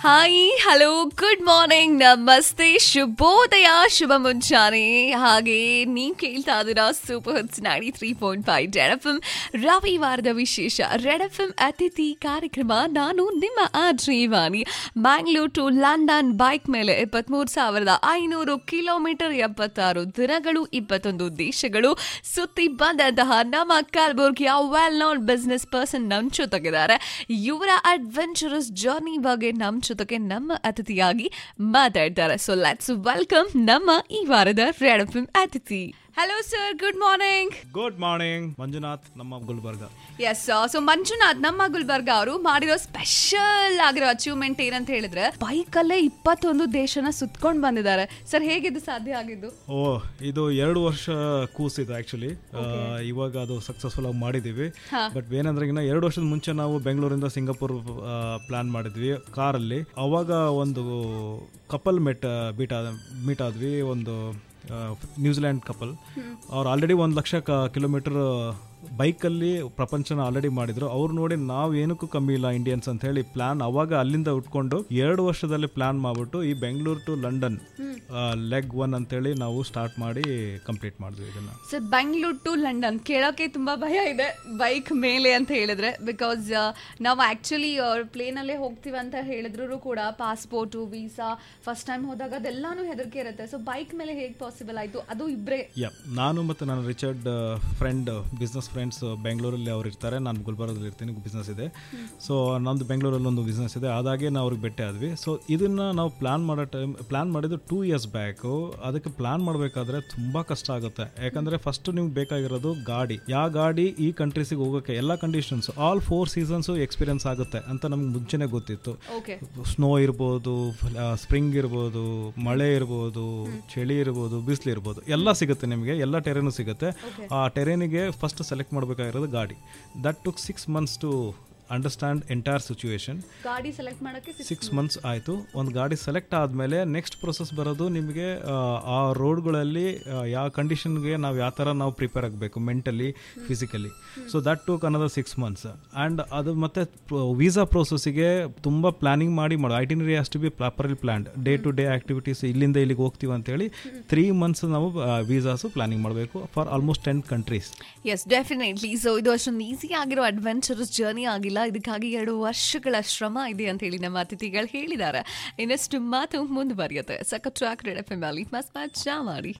hi hello good morning ನಮಸ್ತೆ ಶುಭೋದಯ ಶುಭ ಮುಂಚಾನೆ ಹಾಗೆ ನೀವು ಕೇಳ್ತಾ ಇದ್ದೀರಾ super hits ninety three point five red F M ರವಿವಾರದ ವಿಶೇಷ ರೆಡ್ ಎಫ್ ಎಂ ಅತಿಥಿ ಕಾರ್ಯಕ್ರಮ ನಾನು ನಿಮ್ಮ ಆಜೀವಾನಿ ಬ್ಯಾಂಗ್ಳೂರ್ ಟು ಲಂಡನ್ ಬೈಕ್ ಮೇಲೆ ಇಪ್ಪತ್ಮೂರು ಸಾವಿರದ ಐನೂರು ಕಿಲೋಮೀಟರ್ ಎಪ್ಪತ್ತಾರು ದಿನಗಳು ಇಪ್ಪತ್ತೊಂದು ದೇಶಗಳು ಸುತ್ತಿ ಬಂದಂತಹ ನಮ್ಮ ಕಲಬುರ್ಗಿಯ ವೆಲ್ ನೋನ್ ಬಿಸ್ನೆಸ್ ಪರ್ಸನ್ ನಮ್ಮ ಜೊತೆಗಿದ್ದಾರೆ ಇವರ ಅಡ್ವೆಂಚರಸ್ ಜರ್ನಿ ಬಗ್ಗೆ ನಮ್ಮ ಜೊತೆಗೆ ನಮ್ಮ ಅತಿಥಿಯಾಗಿ ಮಾತಾಡ್ತಾರೆ ಸೊ ಲೆಟ್ಸ್ ವೆಲ್ಕಮ್ ನಮ್ಮ ಈ ವಾರದ ರೆಡ್ ಎಫ್ ಅತಿಥಿ hello sir good morning good morning Manjunath ನಮ್ಮ ಗುಲ್ಬರ್ಗ ಎಸ್ ಸೊ ಮಂಜುನಾಥ್ ನಮ್ಮ ಗುಲ್ಬರ್ಗ ಅವರು ಮಾಡಿರೋ ಸ್ಪೆಷಲ್ ಆಗಿರೋ ಅಚೀವ್ಮೆಂಟ್ ಏನಂತ ಹೇಳಿದ್ರೆ ಬೈಕ್ ಅಲ್ಲೇ ಇಪ್ಪತ್ತೊಂದು ದೇಶನ ಸುತ್ಕೊಂಡು ಬಂದಿದ್ದಾರೆ ಸರ್ ಹೇಗಿದ್ದು ಸಾಧ್ಯ ಆಗಿದ್ದು ಓ ಇದು ಎರಡು ವರ್ಷ ಕೂಸಿದೆ ಆಕ್ಚುಲಿ ಇವಾಗ ಅದು ಸಕ್ಸಸ್ಫುಲ್ ಆಗಿ ಮಾಡಿದೀವಿ ಬಟ್ ಏನಂದ್ರೆ ಇನ್ನ ಎರಡು ವರ್ಷದ ಮುಂಚೆ ನಾವು ಬೆಂಗಳೂರಿಂದ ಸಿಂಗಾಪುರ್ ಪ್ಲಾನ್ ಮಾಡಿದ್ವಿ ಕಾರಲ್ಲಿ ಅವಾಗ ಒಂದು ಕಪಲ್ ಮೆಟ್ ಬೀಟ್ ಮೀಟ್ ಆದ್ವಿ ಒಂದು ನ್ಯೂಜಿಲ್ಯಾಂಡ್ ಕಪಲ್ ಅವ್ರು ಆಲ್ರೆಡಿ ಒಂದು ಲಕ್ಷ ಕಿಲೋಮೀಟರ್ ಬೈಕಲ್ಲಿ ಪ್ರಪಂಚನ ಆಲ್ರೆಡಿ ಮಾಡಿದ್ರು ಅವ್ರು ನೋಡಿ ನಾವು ಏನಕ್ಕೂ ಕಮ್ಮಿ ಇಲ್ಲ ಇಂಡಿಯನ್ಸ್ ಅಂತ ಹೇಳಿ ಪ್ಲಾನ್ ಅವಾಗ ಅಲ್ಲಿಂದ ಉಟ್ಕೊಂಡು ಎರಡು ವರ್ಷದಲ್ಲಿ ಪ್ಲಾನ್ ಮಾಡ್ಬಿಟ್ಟು ಈ Bengaluru to London leg one ಅಂತೇಳಿ ನಾವು ಸ್ಟಾರ್ಟ್ ಮಾಡಿ ಕಂಪ್ಲೀಟ್ ಮಾಡಿದ್ವಿ ಇದನ್ನ ಸರ್ ಬೆಂಗಳೂರು ಟು ಲಂಡನ್ ಕೇಳೋಕೆ ತುಂಬಾ ಭಯ ಇದೆ ಬೈಕ್ ಮೇಲೆ ಅಂತ ಹೇಳಿದ್ರೆ ಬಿಕಾಸ್ ನಾವು ಆಕ್ಚುಲಿ ಪ್ಲೇನಲ್ಲೇ ಹೋಗ್ತೀವಿ ಅಂತ ಹೇಳಿದ್ರು ಕೂಡ ಪಾಸ್ಪೋರ್ಟು ವೀಸಾ ಫಸ್ಟ್ ಟೈಮ್ ಹೋದಾಗ ಅದೆಲ್ಲಾನು ಹೆದರಿಕೆ ಇರುತ್ತೆ ಸೊ ಬೈಕ್ ಮೇಲೆ ಹೇಗೆ ಪಾಸಿಬಲ್ ಆಯ್ತು ಅದು ಇಬ್ರೇ ಯಾ ನಾನು ಮತ್ತು ನನ್ನ ರಿಚರ್ಡ್ ಫ್ರೆಂಡ್ ಬಿಸ್ನೆಸ್ ಫ್ರೆಂಡ್ಸ್ ಬೆಂಗಳೂರಲ್ಲಿ ಅವ್ರು ಇರ್ತಾರೆ ನಾನು ಗುಲ್ಬರ್ಗದಲ್ಲಿ ಇರ್ತೀನಿ ಬಿಸ್ನೆಸ್ ಇದೆ ಸೊ ನಮ್ಮದು ಬೆಂಗಳೂರಲ್ಲಿ ಒಂದು ಬಿಸ್ನೆಸ್ ಇದೆ ಅದಾಗೆ ನಾವು ಅವ್ರಿಗೆ ಭೇಟಿ ಆದ್ವಿ ಸೊ ಇದನ್ನು ನಾವು ಪ್ಲಾನ್ ಮಾಡೋ ಟೈಮ್ ಪ್ಲಾನ್ ಮಾಡಿದ್ದು ಟೂ ಇಯರ್ಸ್ ಬ್ಯಾಕು ಅದಕ್ಕೆ ಪ್ಲಾನ್ ಮಾಡಬೇಕಾದ್ರೆ ತುಂಬ ಕಷ್ಟ ಆಗುತ್ತೆ ಯಾಕಂದರೆ ಫಸ್ಟ್ ನಿಮ್ಗೆ ಬೇಕಾಗಿರೋದು ಗಾಡಿ ಯಾವ ಗಾಡಿ ಈ ಕಂಟ್ರೀಸಿಗೆ ಹೋಗೋಕ್ಕೆ ಎಲ್ಲ conditions all four seasons experience ಆಗುತ್ತೆ ಅಂತ ನಮ್ಗೆ ಮುಂಚೆನೇ ಗೊತ್ತಿತ್ತು ಓಕೆ ಸ್ನೋ ಇರ್ಬೋದು ಸ್ಪ್ರಿಂಗ್ ಇರ್ಬೋದು ಮಳೆ ಇರ್ಬೋದು ಚಳಿ ಇರ್ಬೋದು ಬಿಸಿಲು ಇರ್ಬೋದು ಎಲ್ಲ ಸಿಗುತ್ತೆ ನಿಮಗೆ ಎಲ್ಲ ಟೆರೇನು ಸಿಗುತ್ತೆ ಆ ಟೆರೇನಿಗೆ ಫಸ್ಟ್ ಸೆಲೆಕ್ಟ್ ಮಾಡಬೇಕಾಗಿರೋದು ಗಾಡಿ that took six months to understand entire situation ಗಾಡಿ ಸೆಲೆಕ್ಟ್ ಮಾಡೋಕೆ ಸಿಕ್ಸ್ ಮಂತ್ಸ್ ಆಯಿತು ಒಂದು ಗಾಡಿ ಸೆಲೆಕ್ಟ್ ಆದಮೇಲೆ ನೆಕ್ಸ್ಟ್ ಪ್ರೊಸೆಸ್ ಬರೋದು ನಿಮಗೆ ಆ, ಆ ರೋಡ್ಗಳಲ್ಲಿ ಯಾವ ಕಂಡೀಷನ್ಗೆ ನಾವು ಯಾವ ಥರ ನಾವು ಪ್ರಿಪೇರ್ ಆಗಬೇಕು mentally physically so that took another six months and ಅದು ಮತ್ತೆ ವೀಸಾ ಪ್ರೋಸೆಸ್ಸಿಗೆ ತುಂಬ ಪ್ಲಾನಿಂಗ್ ಮಾಡಿ ಮಾಡೋ itinerary has to be properly planned day to day activities ಇಲ್ಲಿಂದ ಇಲ್ಲಿಗೆ ಹೋಗ್ತೀವಿ ಅಂತೇಳಿ ತ್ರೀ ಮಂತ್ಸ್ ನಾವು ವೀಸಾಸು ಪ್ಲಾನಿಂಗ್ ಮಾಡಬೇಕು for almost ten countries yes definitely so ಇದು ಅಷ್ಟೊಂದು ಈಸಿ ಆಗಿರೋ ಅಡ್ವೆಂಚರಸ್ ಜರ್ನಿ ಆಗಿಲ್ಲ ಇದಕ್ಕಾಗಿ ಎರಡು ವರ್ಷಗಳ ಶ್ರಮ ಇದೆ ಅಂತ ಹೇಳಿ ನಮ್ಮ ಅತಿಥಿಗಳು ಹೇಳಿದ್ದಾರೆ ಇನ್ನಷ್ಟು ಮಾತು ಮುಂದುವರಿಯುತ್ತೆ ಸಖತ್ ಟ್ರ್ಯಾಕ್ ರೆಡ್ ಎಫ್ ಎಮ್ ಅಲ್ಲಿ ಮಸ್ತ್ ಮಜಾ ಮಾಡಿ